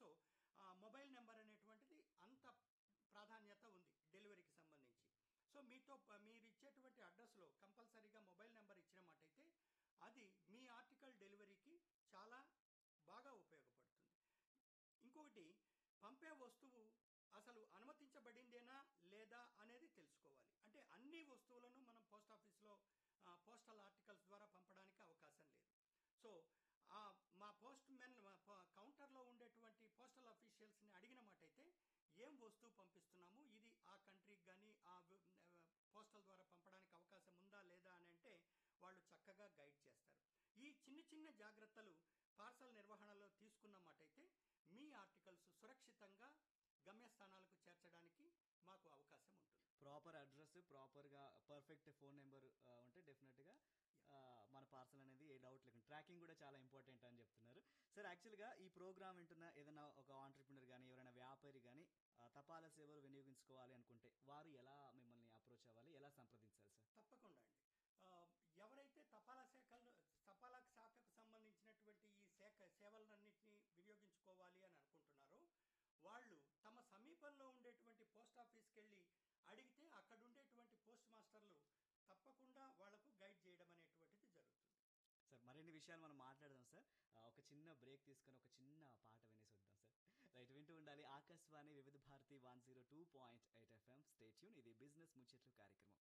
so mobile number అనేటువంటిది అంత ప్రాధాన్యత ఉంది డెలివరీకి సంబంధించి సో మీతో ప- మీరు ఇచ్చేటువంటి అడ్రస్లో కంపల్సరీగా మొబైల్ నెంబర్ ఇచ్చినమాటైతే అది మీ ఆర్టికల్ డెలివరీకి చాలా బాగా ఉపయోగపడుతుంది ఇంకొకటి పంపే వస్తువు అసలు అనుమతించబడిందేనా లేదా అనేది తెలుసుకోవాలి అంటే అన్ని వస్తువులను మనం పోస్ట్ ఆఫీస్లో ఆ, పోస్టల్ ఆర్టికల్స్ ద్వారా పంపడానికి అవకాశం లేదు సో ఆ, మా పోస్ట్ మెన్ మా ప- కౌంటర్లో ఉండేటువంటి పోస్టల్ అఫీషియల్స్ని అడిగిన మాటైతే ఏం వస్తువు పంపిస్తున్నాము ఇది ఆ కంట్రీకి కానీ ఆ వ- ఆ, పోస్టల్ ద్వారా పంపడానికి అవకాశం ఉందా లేదా అని అంటే వాళ్ళు చక్కగా గైడ్ చేస్తారు ఈ చిన్న చిన్న జాగ్రత్తలు పార్సల్ నిర్వహణలో తీసుకున్న మాటైతే మీ ఆర్టికల్స్ సురక్షితంగా గమ్యస్థానాలకు చేర్చడానికి మాకు అవకాశం ఉంటుంది ప్రాపర్ అడ్రస్ ప్రాపర్గా పర్ఫెక్ట్ ఫోన్ నెంబర్ ఉంటే డెఫినెట్గా మన పార్సల్ అనేది ఏ డౌట్ లేకుండా ట్రాకింగ్ కూడా చాలా ఇంపార్టెంట్ అని చెప్తున్నారు సార్ యాక్చువల్గా ఈ ప్రోగ్రామ్ వింటున్న ఏదైనా ఒక ఆంటర్ప్రినర్ కానీ ఎవరైనా వ్యాపారి కానీ తపాలా సేవలు వినియోగించుకోవాలి అనుకుంటే వారు ఎలా మిమ్మల్ని అప్రోచ్ అవ్వాలి ఎలా సంప్రదించాలి సార్ తప్పకుండా అండి ఆ, ఎవరైతే తపాలా శాఖలు తపాలా శాఖకు సంబంధించినటువంటి ఈ శాఖ సేవలన్నింటినీ వినియోగించుకోవాలి అని అనుకుంటున్నారో వాళ్ళు తమ సమీపంలో ఉండేటువంటి పోస్ట్ ఆఫీస్కి వెళ్ళి అడిగితే అక్కడ ఉండేటువంటి పోస్ట్ మాస్టర్లు తప్పకుండా వాళ్లకు గైడ్ చేయడం అనేటువంటిది జరుగుతుంది సార్ మరిన్ని విషయాలు మనం మాట్లాడదాం సార్ ఆ, ఒక చిన్న బ్రేక్ తీసుకొని ఒక చిన్న పాట వినేసి వద్దాం సార్ రైట్ వింటూ ఉండాలి Akashvani Vividh Bharati one zero two point eight FM stay tune ఇది బిజినెస్ ముచ్చట్లు కార్యక్రమం